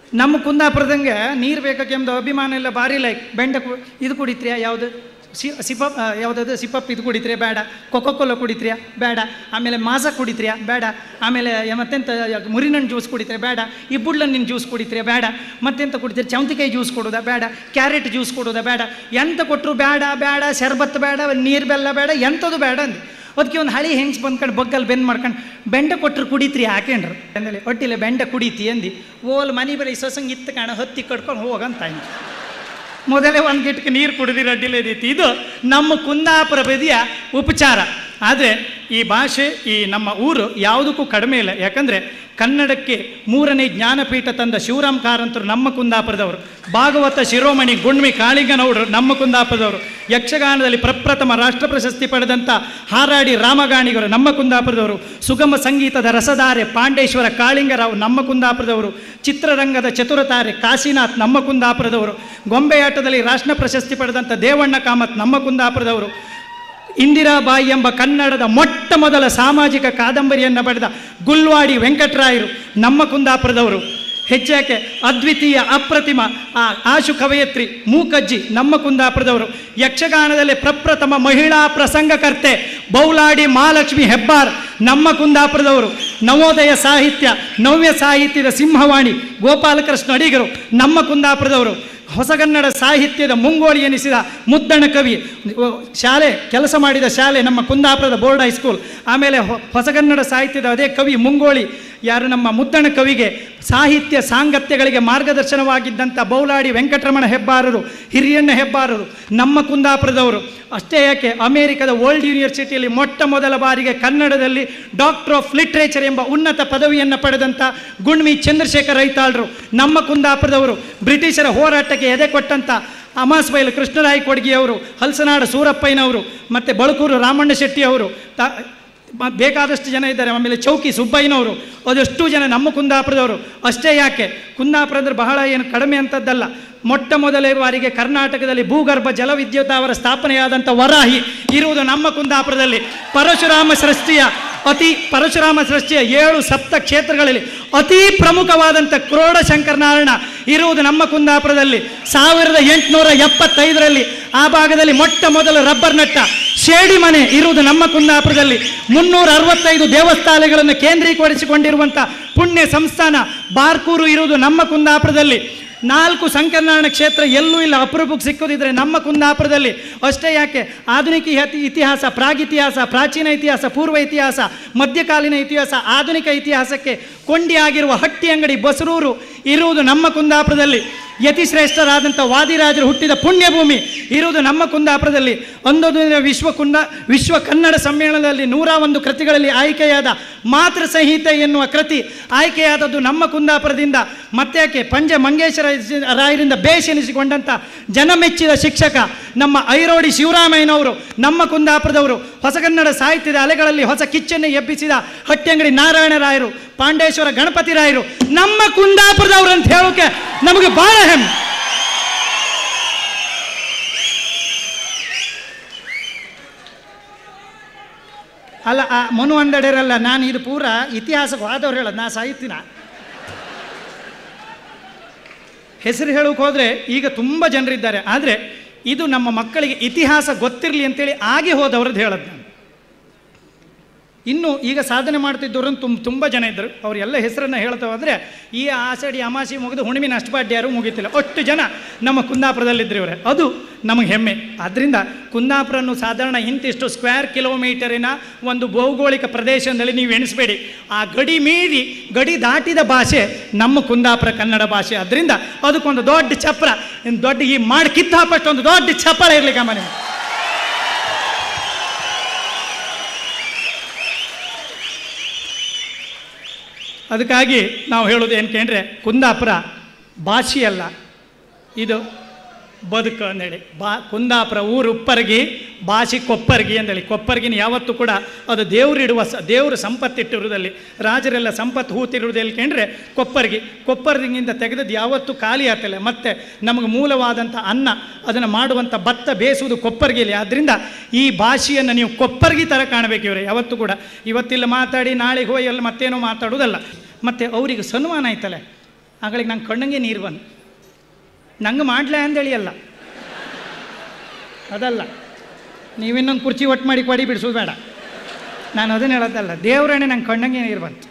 ನಮ್ಮ ಕುಂದಾಪುರದಂಗೆ ನೀರು ಬೇಕಕ್ಕೆ ಎಂಬ ಅಭಿಮಾನ ಎಲ್ಲ ಭಾರಿ ಲೈಕ್ ಬೆಂಡ ಕು ಇದು ಕುಡಿತ್ರಿಯಾ ಯಾವುದು ಸಿ ಸಿಪಪ್ ಯಾವುದದು ಸಿಪಪ್ ಇದು ಕುಡಿತ್ರಿಯಾ ಬೇಡ ಕೊಕೊಕೊಲ್ಲ ಕುಡಿತ್ರಿಯಾ ಬೇಡ ಆಮೇಲೆ ಮಾಸ ಕುಡಿತ್ರಿಯಾ ಬೇಡ ಆಮೇಲೆ ಮತ್ತೆಂತ ಮುರಿನಣ್ಣು ಜ್ಯೂಸ್ ಕುಡಿತ್ರೆ ಬೇಡ ಈ ಬುಡ್ಲಣ್ಣಿನ ಜ್ಯೂಸ್ ಕುಡಿತ್ರೆ ಬೇಡ ಮತ್ತೆಂತ ಕುಡಿತೀರಿ ಚೌಂತಿಕಾಯಿ ಜ್ಯೂಸ್ ಕೊಡೋದಾ ಬೇಡ ಕ್ಯಾರೆಟ್ ಜ್ಯೂಸ್ ಕೊಡೋದಾ ಬೇಡ ಎಂತ ಕೊಟ್ಟರು ಬೇಡ ಬೇಡ ಶರ್ಬತ್ ಬೇಡ ನೀರು ಬೆಲ್ಲ ಬೇಡ ಎಂಥದ್ದು ಬೇಡ ಅಂದು ಅದಕ್ಕೆ ಒಂದು ಹಳಿ ಹೆಂಗ್ಸ್ ಬಂದ್ಕೊಂಡು ಬಗ್ಗಲ್ಲಿ ಬೆಂದ್ ಮಾಡ್ಕೊಂಡು ಬೆಂಡ ಕೊಟ್ಟರು ಕುಡಿತ್ರಿ ಹಾಕೊಂಡ್ರು ಅಂದೇಳಿ ಒಟ್ಟಿಲೆ ಬೆಂಡ ಕುಡಿತಿ ಅಂದು ಓಲ್ ಮನೆ ಬರೀ ಸೊಸಂಗ್ ಇತ್ತು ಕಾಣ ಹತ್ತಿ ಕಟ್ಕೊಂಡು ಹೋಗಂತ ಅಂದು ಮೊದಲೇ ಒಂದು ಗಿಟ್ಕೆ ನೀರು ಕುಡಿದಿರೋ ಅಡ್ಡಿಲೇದೈತಿ ಇದು ನಮ್ಮ ಕುಂದಾಪುರ ಬದಿಯ ಉಪಚಾರ ಆದರೆ ಈ ಭಾಷೆ ಈ ನಮ್ಮ ಊರು ಯಾವುದಕ್ಕೂ ಕಡಿಮೆ ಇಲ್ಲ ಯಾಕಂದರೆ ಕನ್ನಡಕ್ಕೆ ಮೂರನೇ ಜ್ಞಾನಪೀಠ ತಂದ ಶಿವರಾಮ್ ಕಾರಂತರು ನಮ್ಮ ಕುಂದಾಪುರದವರು ಭಾಗವತ ಶಿರೋಮಣಿ ಗುಣ್ಮಿ ಕಾಳಿಂಗನೌಡರು ನಮ್ಮ ಕುಂದಾಪುರದವರು ಯಕ್ಷಗಾನದಲ್ಲಿ ಪ್ರಪ್ರಥಮ ರಾಷ್ಟ್ರ ಪ್ರಶಸ್ತಿ ಪಡೆದಂಥ ಹಾರಾಡಿ ರಾಮಗಾಣಿಗರು ನಮ್ಮ ಕುಂದಾಪುರದವರು ಸುಗಮ ಸಂಗೀತದ ರಸಧಾರೆ ಪಾಂಡೇಶ್ವರ ಕಾಳಿಂಗರಾವ್ ನಮ್ಮ ಕುಂದಾಪುರದವರು ಚಿತ್ರರಂಗದ ಚತುರತಾರೆ ಕಾಶಿನಾಥ್ ನಮ್ಮ ಕುಂದಾಪುರದವರು ಗೊಂಬೆಯಾಟದಲ್ಲಿ ರಾಷ್ಟ್ರ ಪ್ರಶಸ್ತಿ ಪಡೆದಂಥ ದೇವಣ್ಣ ಕಾಮತ್ ನಮ್ಮ ಕುಂದಾಪುರದವರು ಇಂದಿರಾಬಾಯಿ ಎಂಬ ಕನ್ನಡದ ಮೊಟ್ಟ ಮೊದಲ ಸಾಮಾಜಿಕ ಕಾದಂಬರಿಯನ್ನು ಬರೆದ ಗುಲ್ವಾಡಿ ವೆಂಕಟರಾಯರು ನಮ್ಮ ಕುಂದಾಪುರದವರು ಹೆಚ್ಚಾಕೆ ಅದ್ವಿತೀಯ ಅಪ್ರತಿಮ ಆ ಆಶು ಕವಯತ್ರಿ ಮೂಕಜ್ಜಿ ನಮ್ಮ ಕುಂದಾಪುರದವರು ಯಕ್ಷಗಾನದಲ್ಲಿ ಪ್ರಪ್ರಥಮ ಮಹಿಳಾ ಪ್ರಸಂಗಕರ್ತೆ ಬೌಲಾಡಿ ಮಹಾಲಕ್ಷ್ಮಿ ಹೆಬ್ಬಾರ್ ನಮ್ಮ ಕುಂದಾಪುರದವರು ನವೋದಯ ಸಾಹಿತ್ಯ ನವ್ಯ ಸಾಹಿತ್ಯದ ಸಿಂಹವಾಣಿ ಗೋಪಾಲಕೃಷ್ಣ ಅಡಿಗರು ನಮ್ಮ ಕುಂದಾಪುರದವರು ಹೊಸಗನ್ನಡ ಸಾಹಿತ್ಯದ ಮುಂಗೋಳಿ ಎನಿಸಿದ ಮುದ್ದಣ ಕವಿ ಶಾಲೆ ಕೆಲಸ ಮಾಡಿದ ಶಾಲೆ ನಮ್ಮ ಕುಂದಾಪುರದ ಬೋರ್ಡ್ ಹೈಸ್ಕೂಲ್ ಆಮೇಲೆ ಹೊ- ಹೊಸಗನ್ನಡ ಸಾಹಿತ್ಯದ ಅದೇ ಕವಿ ಮುಂಗೋಳಿ ಯಾರು ನಮ್ಮ ಮುದ್ದಣ ಕವಿಗೆ ಸಾಹಿತ್ಯ ಸಾಂಗತ್ಯಗಳಿಗೆ ಮಾರ್ಗದರ್ಶನವಾಗಿದ್ದಂಥ ಬೌಲಾಡಿ ವೆಂಕಟರಮಣ ಹೆಬ್ಬಾರರು ಹಿರಿಯಣ್ಣ ಹೆಬ್ಬಾರರು ನಮ್ಮ ಕುಂದಾಪುರದವರು ಅಷ್ಟೇ ಯಾಕೆ ಅಮೇರಿಕದ ವರ್ಲ್ಡ್ ಯೂನಿವರ್ಸಿಟಿಯಲ್ಲಿ ಮೊಟ್ಟ ಮೊದಲ ಬಾರಿಗೆ ಕನ್ನಡದಲ್ಲಿ ಡಾಕ್ಟರ್ ಆಫ್ ಲಿಟ್ರೇಚರ್ ಎಂಬ ಉನ್ನತ ಪದವಿಯನ್ನು ಪಡೆದಂಥ ಗುಣ್ಮಿ ಚಂದ್ರಶೇಖರ್ ರೈತಾಳ್ರು ನಮ್ಮ ಕುಂದಾಪುರದವರು ಬ್ರಿಟಿಷರ ಹೋರಾಟಕ್ಕೆ ಎದೆ ಕೊಟ್ಟಂಥ ಅಮಾಸ್ಬೈಲು ಕೃಷ್ಣರಾಯ ಕೊಡ್ಗಿಯವರು ಹಲಸನಾಡ ಸೂರಪ್ಪಯ್ಯನವರು ಮತ್ತು ಬಳಕೂರು ರಾಮಣ್ಣ ಶೆಟ್ಟಿಯವರು ತ ಮ- ಬೇಕಾದಷ್ಟು ಜನ ಇದ್ದಾರೆ ಆಮೇಲೆ ಚೌಕಿ ಸುಬ್ಬಯ್ಯನವರು ಅದೆಷ್ಟು ಜನ ನಮ್ಮ ಕುಂದಾಪುರದವರು ಅಷ್ಟೇ ಯಾಕೆ ಕುಂದಾಪುರ ಅಂದ್ರೆ ಬಹಳ ಏನು ಕಡಿಮೆ ಅಂಥದ್ದಲ್ಲ ಮೊಟ್ಟ ಮೊದಲೇ ಬಾರಿಗೆ ಕರ್ನಾಟಕದಲ್ಲಿ ಭೂಗರ್ಭ ಜಲವಿದ್ಯುತ್ ಸ್ಥಾಪನೆಯಾದಂಥ ವರಾಹಿ ಇರುವುದು ನಮ್ಮ ಕುಂದಾಪುರದಲ್ಲಿ ಪರಶುರಾಮ ಸೃಷ್ಟಿಯ ಅತಿ ಪರಶುರಾಮ ಸೃಷ್ಟಿಯ ಏಳು ಸಪ್ತ ಕ್ಷೇತ್ರಗಳಲ್ಲಿ ಅತಿ ಪ್ರಮುಖವಾದಂಥ ಕ್ರೋಡ ಶಂಕರನಾರಾಯಣ ಇರುವುದು ನಮ್ಮ ಕುಂದಾಪುರದಲ್ಲಿ ಸಾವಿರದ ಎಂಟುನೂರ ಎಪ್ಪತ್ತೈದರಲ್ಲಿ ಆ ಭಾಗದಲ್ಲಿ ಮೊಟ್ಟ ಮೊದಲ ರಬ್ಬರ್ ನಟ್ಟ ಶೇಡಿ ಮನೆ ಇರುವುದು ನಮ್ಮ ಕುಂದಾಪುರದಲ್ಲಿ ಮುನ್ನೂರ ಅರವತ್ತೈದು ದೇವಸ್ಥಾನಗಳನ್ನು ಕೇಂದ್ರೀಕರಿಸಿಕೊಂಡಿರುವಂಥ ಪುಣ್ಯ ಸಂಸ್ಥಾನ ಬಾರ್ಕೂರು ಇರುವುದು ನಮ್ಮ ಕುಂದಾಪುರದಲ್ಲಿ ನಾಲ್ಕು ಸಂಕರನಾರಾಯಣ ಕ್ಷೇತ್ರ ಎಲ್ಲೂ ಇಲ್ಲ ಅಪರೂಪಕ್ಕೆ ಸಿಕ್ಕೋದಿದ್ರೆ ನಮ್ಮ ಕುಂದಾಪುರದಲ್ಲಿ ಅಷ್ಟೇ ಯಾಕೆ ಆಧುನಿಕ ಇಹತಿ- ಇತಿಹಾಸ ಪ್ರಾಗಿತಿಹಾಸ ಪ್ರಾಚೀನ ಇತಿಹಾಸ ಪೂರ್ವ ಇತಿಹಾಸ ಮಧ್ಯಕಾಲೀನ ಇತಿಹಾಸ ಆಧುನಿಕ ಇತಿಹಾಸಕ್ಕೆ ಕೊಂಡಿಯಾಗಿರುವ ಹಟ್ಟಿ ಅಂಗಡಿ ಬಸರೂರು ಇರುವುದು ನಮ್ಮ ಕುಂದಾಪುರದಲ್ಲಿ ಯತಿಶ್ರೇಷ್ಠರಾದಂಥ ವಾದಿರಾಜರು ಹುಟ್ಟಿದ ಪುಣ್ಯಭೂಮಿ ಇರುವುದು ನಮ್ಮ ಕುಂದಾಪುರದಲ್ಲಿ ಒಂದೊಂದು ದಿನ ವಿಶ್ವ ಕುಂದ ವಿಶ್ವ ಕನ್ನಡ ಸಮ್ಮೇಳನದಲ್ಲಿ ನೂರ ಒಂದು ಕೃತಿಗಳಲ್ಲಿ ಆಯ್ಕೆಯಾದ ಮಾತೃ ಸಂಹಿತೆ ಎನ್ನುವ ಕೃತಿ ಆಯ್ಕೆಯಾದದ್ದು ನಮ್ಮ ಕುಂದಾಪುರದಿಂದ ಮತ್ತ್ಯಾಕೆ ಪಂಜ ಮಂಗೇಶ್ವರ ರಾಯರಿಂದ ಬೇಷೆನಿಸಿಕೊಂಡಂಥ ಜನಮೆಚ್ಚಿದ ಶಿಕ್ಷಕ ನಮ್ಮ ಐರೋಡಿ ಶಿವರಾಮಯ್ಯನವರು ನಮ್ಮ ಕುಂದಾಪುರದವರು ಹೊಸಗನ್ನಡ ಸಾಹಿತ್ಯದ ಅಲೆಗಳಲ್ಲಿ ಹೊಸ ಕಿಚ್ಚನ್ನು ಎಬ್ಬಿಸಿದ ಹಟ್ಟಿಯಂಗಡಿ ನಾರಾಯಣರಾಯರು ಪಾಂಡೇಶ್ವರ ಗಣಪತಿ ರಾಯರು ನಮ್ಮ ಕುಂದಾಪುರದವರು ಅಂತ ಹೇಳೋಕೆ ನಮಗೆ ಬಹಳ ಹೆಮ್ಮೆ ಅಲ್ಲ ಆ ಮನು ಅಂದಡೆರಲ್ಲ ನಾನು ಇದು ಪೂರ ಇತಿಹಾಸಕ್ಕೆ ಹೋದವ್ರು ಹೇಳೋದು ನಾ ಸಾಹಿತ್ಯನ ಹೆಸರು ಹೇಳೋಕೆ ಹೋದರೆ ಈಗ ತುಂಬ ಜನರಿದ್ದಾರೆ ಆದರೆ ಇದು ನಮ್ಮ ಮಕ್ಕಳಿಗೆ ಇತಿಹಾಸ ಗೊತ್ತಿರಲಿ ಅಂತೇಳಿ ಆಗಿ ಹೋದವ್ರದ್ದು ಹೇಳೋದು ನಾನು ಇನ್ನು ಈಗ ಸಾಧನೆ ಮಾಡ್ತಿದ್ದವರು ತುಂಬ ತುಂಬ ಜನ ಇದ್ದರು ಅವರೆಲ್ಲ ಹೆಸರನ್ನು ಹೇಳ್ತಾ ಹೋದರೆ ಈ ಆಷಾಢಿ ಅಮಾಸಿ ಮುಗಿದು ಹುಣ್ಣಿಮೆ ಅಷ್ಟಪಾಡ್ಯಾರು ಮುಗೀತಿಲ್ಲ ಅಷ್ಟು ಜನ ನಮ್ಮ ಕುಂದಾಪುರದಲ್ಲಿದ್ದರು ಇವರೇ ಅದು ನಮಗೆ ಹೆಮ್ಮೆ ಆದ್ದರಿಂದ ಕುಂದಾಪುರನ್ನು ಸಾಧಾರಣ ಇಂತಿಷ್ಟು ಸ್ಕ್ವೇರ್ ಕಿಲೋಮೀಟರಿನ ಒಂದು ಭೌಗೋಳಿಕ ಪ್ರದೇಶದಲ್ಲಿ ನೀವು ಎಣಿಸಬೇಡಿ ಆ ಗಡಿ ಮೀರಿ ಗಡಿ ದಾಟಿದ ಭಾಷೆ ನಮ್ಮ ಕುಂದಾಪುರ ಕನ್ನಡ ಭಾಷೆ ಅದರಿಂದ ಅದಕ್ಕೊಂದು ದೊಡ್ಡ ಚಪ್ರ ಇನ್ನು ದೊಡ್ಡ ಈ ಮಾಡಿ ಕಿತ್ತಾಪಷ್ಟು ಒಂದು ದೊಡ್ಡ ಚಪ್ಪಳ ಇರಲಿಕ್ಕೆ ಮನೆ ಅದಕ್ಕಾಗಿ ನಾವು ಹೇಳೋದು ಏನು ಕೇಂದ್ರೆ ಕುಂದಾಪುರ ಭಾಷೆಯಲ್ಲ ಇದು ಬದುಕು ಅಂದೇಳಿ ಬಾ ಕುಂದಾಪುರ ಊರು ಉಪ್ಪರ್ಗಿ ಭಾಷೆ ಕೊಪ್ಪರ್ಗಿ ಅಂದೇಳಿ ಕೊಪ್ಪರ್ಗಿನ ಯಾವತ್ತೂ ಕೂಡ ಅದು ದೇವರಿಡುವ ಸ ದೇವರು ಸಂಪತ್ತಿಟ್ಟಿರುವುದಲ್ಲಿ ರಾಜರೆಲ್ಲ ಸಂಪತ್ತು ಹೂತಿರುವುದು ಎಲ್ಲಿ ಕೇಂದ್ರೆ ಕೊಪ್ಪರ್ಗಿ ಕೊಪ್ಪರ್ಗಿಂದ ತೆಗೆದದ್ದು ಯಾವತ್ತೂ ಖಾಲಿ ಆಗ್ತಿಲ್ಲ ಮತ್ತು ನಮಗೆ ಮೂಲವಾದಂಥ ಅನ್ನ ಅದನ್ನು ಮಾಡುವಂಥ ಭತ್ತ ಬೇಯಿಸುವುದು ಕೊಪ್ಪರ್ಗಿಲಿ ಆದ್ದರಿಂದ ಈ ಭಾಷೆಯನ್ನು ನೀವು ಕೊಪ್ಪರ್ಗಿ ಥರ ಕಾಣಬೇಕು ಇವರೇ ಯಾವತ್ತೂ ಕೂಡ ಇವತ್ತಿಲ್ಲ ಮಾತಾಡಿ ನಾಳೆಗೆ ಹೋಗಿ ಎಲ್ಲ ಮತ್ತೇನೋ ಮಾತಾಡೋದಲ್ಲ ಮತ್ತು ಅವರಿಗೆ ಸನ್ಮಾನ ಆಯ್ತಲ್ಲ ಆಗಳಿಗೆ ನಂಗೆ ಕಣ್ಣಂಗೆ ನೀರು ಬಂದು ನಂಗೆ ಮಾಡ್ಲೆ ಅಂದೇಳಿ ಅಲ್ಲ ಅದಲ್ಲ ನೀವಿನ್ನೊಂದು ಕುರ್ಚಿ ಒಟ್ಟು ಮಾಡಿ ಕೊಡಿ ಬಿಡಿಸೋದು ಬೇಡ ನಾನು ಅದನ್ನ ಹೇಳೋದಲ್ಲ ದೇವ್ರಣೆ ನಂಗೆ ಕಣ್ಣಂಗೆ ನೀರು ಬಂತು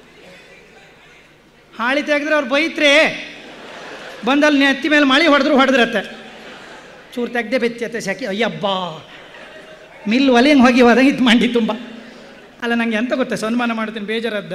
ಹಾಳಿ ತೆಗೆದ್ರೆ ಅವ್ರು ಬೈತ್ರೆ ಬಂದಲ್ಲಿ ನೆತ್ತಿ ಮೇಲೆ ಮಳೆ ಹೊಡೆದ್ರು ಹೊಡೆದ್ರತ್ತೆ ಚೂರು ತೆಗ್ದೆ ಬೆಚ್ಚತ್ತೆ ಸೆಕೆ ಅಯ್ಯಬ್ಬಾ ಮಿಲ್ ಒಲೆಂಗೆ ಹೋಗಿ ಹೋದ ಇದು ಮಂಡಿ ತುಂಬ ಅಲ್ಲ ನಂಗೆ ಎಂತ ಗೊತ್ತಾ ಸನ್ಮಾನ ಮಾಡ್ತೀನಿ ಬೇಜಾರದ್ದ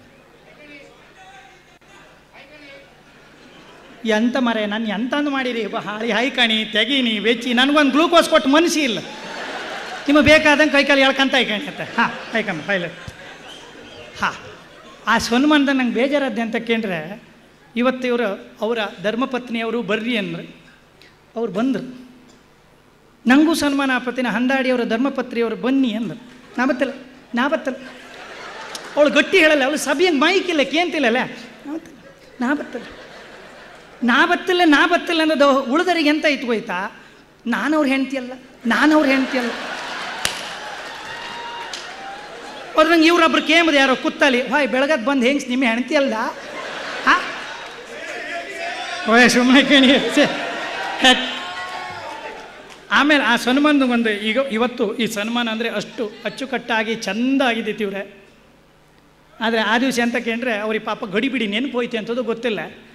ಎಂತ ಮರೆ ನಾನು ಎಂತಂದು ಮಾಡಿರಿ ಬ ಹಾಳಿ ಹಾಯ್ಕಣಿ ತೆಗೀನಿ ಬೆಚ್ಚಿ ನನಗೊಂದು ಗ್ಲೂಕೋಸ್ ಕೊಟ್ಟು ಮನಸ್ಸಿ ಇಲ್ಲ ನಿಮಗೆ ಬೇಕಾದಂಗೆ ಕೈಕಾಲು ಎಳ್ಕಂತ ಹಾಯ್ಕಣಿ ಅಂತ ಹಾಂ ಹಾಯ್ಕಮ್ಮ ಪೈಲೆ ಹಾಂ ಆ ಸನ್ಮಾನದ ನಂಗೆ ಬೇಜಾರದ್ದೆ ಅಂತ ಕೇಂದ್ರೆ ಇವತ್ತು ಇವರು ಅವರ ಧರ್ಮಪತ್ನಿಯವರು ಬರ್ರಿ ಅಂದ್ರೆ ಅವ್ರು ಬಂದರು ನನಗೂ ಸನ್ಮಾನ ಆಪತ್ತಿನ ಹಂದಾಡಿಯವರ ಧರ್ಮಪತ್ನಿಯವರು ಬನ್ನಿ ಅಂದರು ನಾ ಬತ್ತಲ್ಲ ನಾ ಬತ್ತಲ್ಲ ಅವಳು ಗಟ್ಟಿ ಹೇಳಲ್ಲ ಅವಳು ಸಭೆಯಂಗೆ ಮೈಕಿಲ್ಲ ಕೇಂತಿಲ್ಲಲ್ಲ ನಾ ಬತ್ತಲ್ಲ ನಾ ಬತ್ತಲ್ಲ ನಾ ಬತ್ತಿಲ್ಲ ನಾ ಬತ್ತಿಲ್ಲ ಅನ್ನೋದು ಉಳಿದರಿಗೆ ಎಂತ ಇತ್ತು ಹೋಯ್ತಾ ನಾನು ಅವ್ರ ಹೆಂಡ್ತಿ ಅಲ್ಲ ನಾನು ಅವ್ರ ಹೆಂಡ್ತಿ ಅಲ್ಲ ಅದ್ರಂಗೆ ಇವ್ರೊಬ್ರು ಕೇಮದು ಯಾರೋ ಕುತ್ತಲಿ ಹಾಯ್ ಬೆಳಗದ್ ಬಂದು ಹೆಂಗ್ಸ್ ನಿಮ್ಮ ಹೆಂಡ್ತಿ ಅಲ್ಲ ಹಾ ಓಯ್ ಸುಮ್ಮನೆ ಕೇಳಿ ಛೆ, ಹೆಕ್. ಆಮೇಲೆ ಆ ಸನ್ಮಾನದ ಒಂದು ಈಗ ಇವತ್ತು ಈ ಸನ್ಮಾನ ಅಂದರೆ ಅಷ್ಟು ಅಚ್ಚುಕಟ್ಟಾಗಿ ಚಂದ ಆಗಿದ್ದಿತ್ತು ಇವ್ರೆ ಆದರೆ ಆ ದಿವಸ ಎಂತ ಕೇಂದ್ರೆ ಅವ್ರಿಗೆ ಪಾಪ ಗಡಿ ಬಿಡಿ ನೆನಪು ಹೋಯ್ತು ಅಂತದ್ದು ಗೊತ್ತಿಲ್ಲ